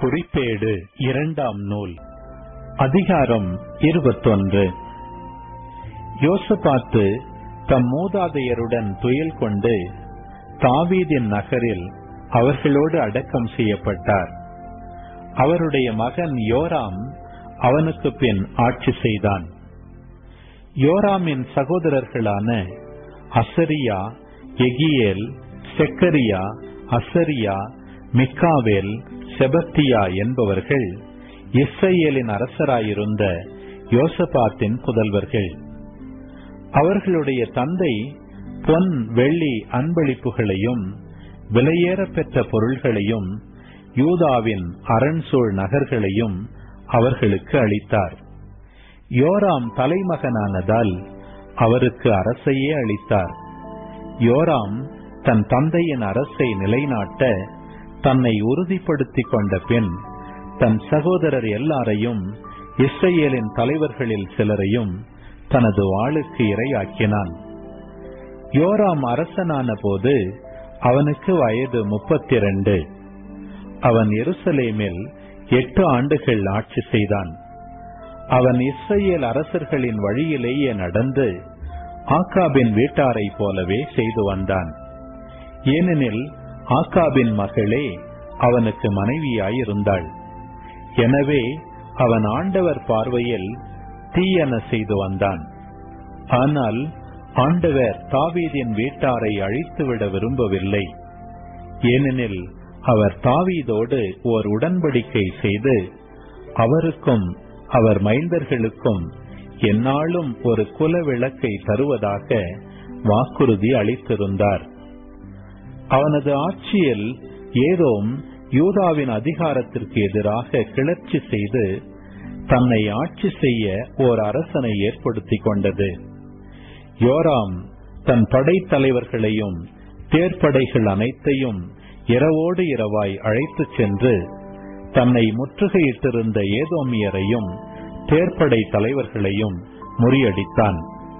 குறிப்பேடு இரண்டாம் நூல் அதிகாரம் இருபத்தொன்று யோசபாத்து தம் மூதாதையருடன் துயில் கொண்டு தாவீதின் நகரில் அவர்களோடு அடக்கம் செய்யப்பட்டார் அவருடைய மகன் யோராம் அவனுக்கு பின் ஆட்சி செய்தான் யோராமின் சகோதரர்களான அசரியா எகியேல் செக்கரியா அசரியா மிக்காவேல் செபத்தியா என்பவர்கள் இஸ்ரேலின் அரசராயிருந்த யோசபாத்தின் புதல்வர்கள் அவர்களுடைய தந்தை பொன் வெள்ளி அன்பளிப்புகளையும் விலையேற பெற்ற பொருள்களையும் யூதாவின் அரண்சூழ் நகர்களையும் அவர்களுக்கு அளித்தார் யோராம் தலைமகனானதால் அவருக்கு அரசையே அளித்தார் யோராம் தன் தந்தையின் அரசை நிலைநாட்ட தன்னை உறுதிப்படுத்திக் கொண்ட பின் தன் சகோதரர் எல்லாரையும் இஸ்ரேலின் தலைவர்களில் சிலரையும் தனது வாளுக்கு இரையாக்கினான் யோராம் அரசனான போது அவனுக்கு வயது முப்பத்தி இரண்டு அவன் எருசலேமில் எட்டு ஆண்டுகள் ஆட்சி செய்தான் அவன் இஸ்ரேல் அரசர்களின் வழியிலேயே நடந்து ஆக்காபின் வீட்டாரை போலவே செய்து வந்தான் ஏனெனில் ஆக்காபின் மகளே அவனுக்கு மனைவியாயிருந்தாள் எனவே அவன் ஆண்டவர் பார்வையில் தீயன செய்து வந்தான் ஆனால் ஆண்டவர் தாவீதின் வீட்டாரை அழித்துவிட விரும்பவில்லை ஏனெனில் அவர் தாவீதோடு ஓர் உடன்படிக்கை செய்து அவருக்கும் அவர் மைந்தர்களுக்கும் எந்நாளும் ஒரு குல விளக்கை தருவதாக வாக்குறுதி அளித்திருந்தார் அவனது ஆட்சியில் ஏதோம் யூதாவின் அதிகாரத்திற்கு எதிராக கிளர்ச்சி செய்து தன்னை ஆட்சி செய்ய ஓர் அரசனை ஏற்படுத்திக் கொண்டது யோராம் தன் படைத்தலைவர்களையும் தேர்ப்படைகள் அனைத்தையும் இரவோடு இரவாய் அழைத்துச் சென்று தன்னை முற்றுகையிட்டிருந்த ஏதோமியரையும் தேர்ப்படை தலைவர்களையும் முறியடித்தான்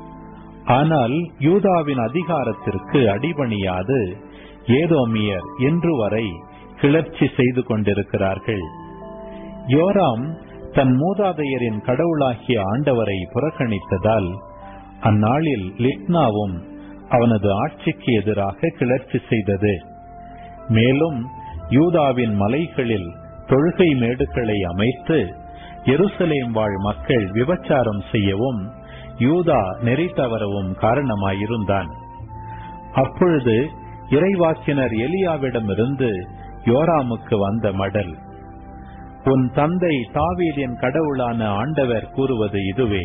ஆனால் யூதாவின் அதிகாரத்திற்கு அடிபணியாது ஏதோமியர் இன்று வரை கிளர்ச்சி செய்து கொண்டிருக்கிறார்கள் யோராம் தன் மூதாதையரின் கடவுளாகிய ஆண்டவரை புறக்கணித்ததால் அந்நாளில் லிட்னாவும் அவனது ஆட்சிக்கு எதிராக கிளர்ச்சி செய்தது மேலும் யூதாவின் மலைகளில் தொழுகை மேடுகளை அமைத்து எருசலேம் வாழ் மக்கள் விபச்சாரம் செய்யவும் யூதா நெறி தவறவும் காரணமாயிருந்தான் அப்பொழுது இறைவாக்கினர் எலியாவிடமிருந்து யோராமுக்கு வந்த மடல் உன் தந்தை தாவீதின் கடவுளான ஆண்டவர் கூறுவது இதுவே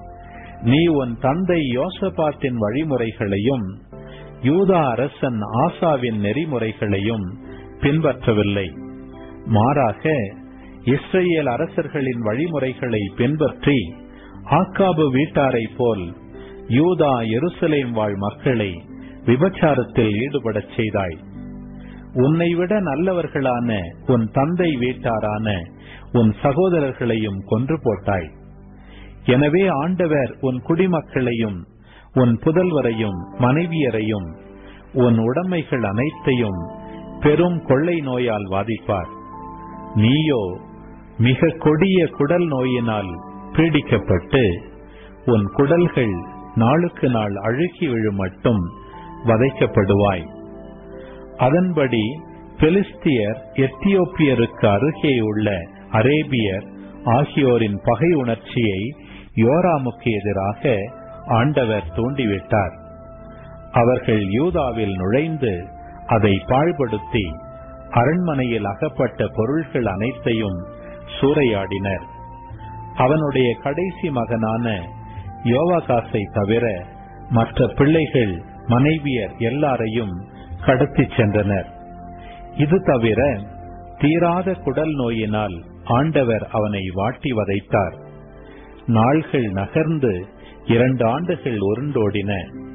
நீ உன் தந்தை யோசபாத்தின் வழிமுறைகளையும் யூதா அரசன் ஆசாவின் நெறிமுறைகளையும் பின்பற்றவில்லை மாறாக இஸ்ரேல் அரசர்களின் வழிமுறைகளை பின்பற்றி ஆக்காபு வீட்டாரை போல் யூதா எருசலேம் வாழ் மக்களை விபச்சாரத்தில் ஈடுபடச் செய்தாய் உன்னை விட நல்லவர்களான உன் தந்தை வீட்டாரான உன் சகோதரர்களையும் கொன்று போட்டாய் எனவே ஆண்டவர் உன் குடிமக்களையும் உன் புதல்வரையும் மனைவியரையும் உன் உடைமைகள் அனைத்தையும் பெரும் கொள்ளை நோயால் வாதிப்பார் நீயோ மிக கொடிய குடல் நோயினால் பீடிக்கப்பட்டு உன் குடல்கள் நாளுக்கு நாள் அழுகி விழும் மட்டும் வதைக்கப்படுவாய் அதன்படி பெலிஸ்தியர் எத்தியோப்பியருக்கு அருகே உள்ள அரேபியர் ஆகியோரின் பகை உணர்ச்சியை யோராமுக்கு எதிராக ஆண்டவர் தூண்டிவிட்டார் அவர்கள் யூதாவில் நுழைந்து அதை பாழ்படுத்தி அரண்மனையில் அகப்பட்ட பொருள்கள் அனைத்தையும் சூறையாடினர் அவனுடைய கடைசி மகனான யோவாகாசை தவிர மற்ற பிள்ளைகள் மனைவியர் எல்லாரையும் கடத்திச் சென்றனர் இது தவிர தீராத குடல் நோயினால் ஆண்டவர் அவனை வாட்டி வதைத்தார் நாள்கள் நகர்ந்து இரண்டு ஆண்டுகள் உருண்டோடின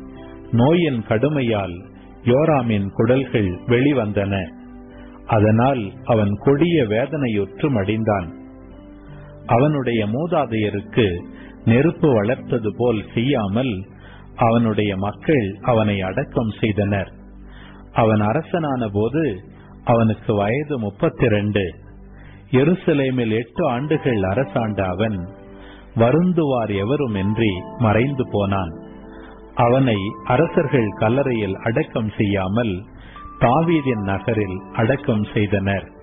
நோயின் கடுமையால் யோராமின் குடல்கள் வெளிவந்தன அதனால் அவன் கொடிய வேதனையுற்று மடிந்தான் அவனுடைய மூதாதையருக்கு நெருப்பு வளர்த்தது போல் செய்யாமல் அவனுடைய மக்கள் அவனை அடக்கம் செய்தனர் அவன் அரசனான போது அவனுக்கு வயது முப்பத்தி இரண்டு எருசலேமில் எட்டு ஆண்டுகள் அரசாண்ட அவன் வருந்துவார் எவருமின்றி மறைந்து போனான் அவனை அரசர்கள் கல்லறையில் அடக்கம் செய்யாமல் தாவீதின் நகரில் அடக்கம் செய்தனர்